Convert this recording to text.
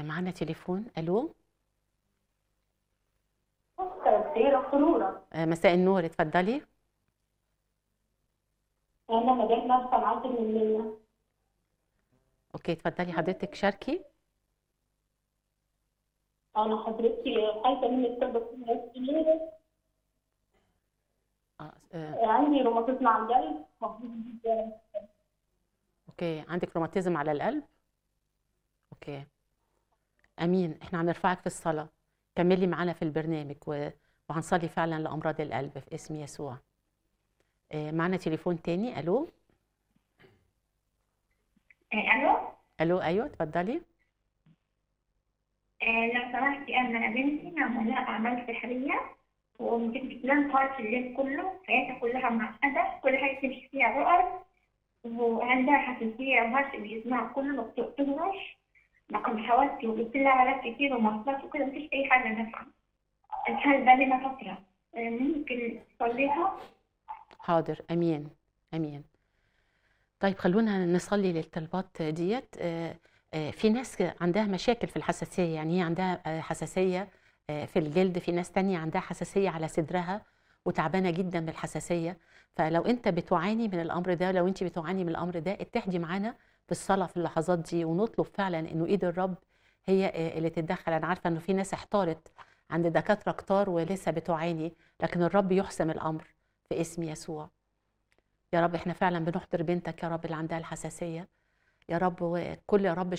معانا تليفون الو مساء الخير خلورة آه، مساء النور اتفضلي أنا مدام نفسة معاكم من المنيا اوكي اتفضلي حضرتك شاركي أنا حضرتك خايفة منك تقدر تقولي آه، آه، عندي روماتيزم على القلب مفروض جدا اوكي عندك روماتيزم على القلب اوكي امين احنا هنرفعك في الصلاه كملي معانا في البرنامج و... وهنصلي فعلا لامراض القلب في اسم يسوع آه، معانا تليفون تاني الو الو الو ايوه اتفضلي آه، لو سمحتي انا بنتي معمول لها اعمال سحريه وبتنام خالص الليل كله حياتها كلها معقده كل حاجه تمشي فيها عقد وعندها حساسيه وهرش بجسمها كله ما بتقدرش لكن حاولت وجبت لها علاج كتير ومصرف وكده مفيش اي حاجه نافعه الحال ده لنا فتره آه، ممكن تصليها حاضر امين امين طيب خلونا نصلي للطلبات ديت آه، آه، في ناس عندها مشاكل في الحساسيه يعني هي عندها آه، حساسيه آه، في الجلد في ناس تانية عندها حساسيه على صدرها وتعبانه جدا بالحساسيه فلو انت بتعاني من الامر ده لو انت بتعاني من الامر ده اتحدي معانا في الصلاه في اللحظات دي ونطلب فعلا انه ايد الرب هي آه، اللي تتدخل انا عارفه انه في ناس احتارت عند دكاتره كتار ولسه بتعاني لكن الرب يحسم الامر في اسم يسوع يا رب احنا فعلا بنحضر بنتك يا رب اللي عندها الحساسيه يا رب وكل يا رب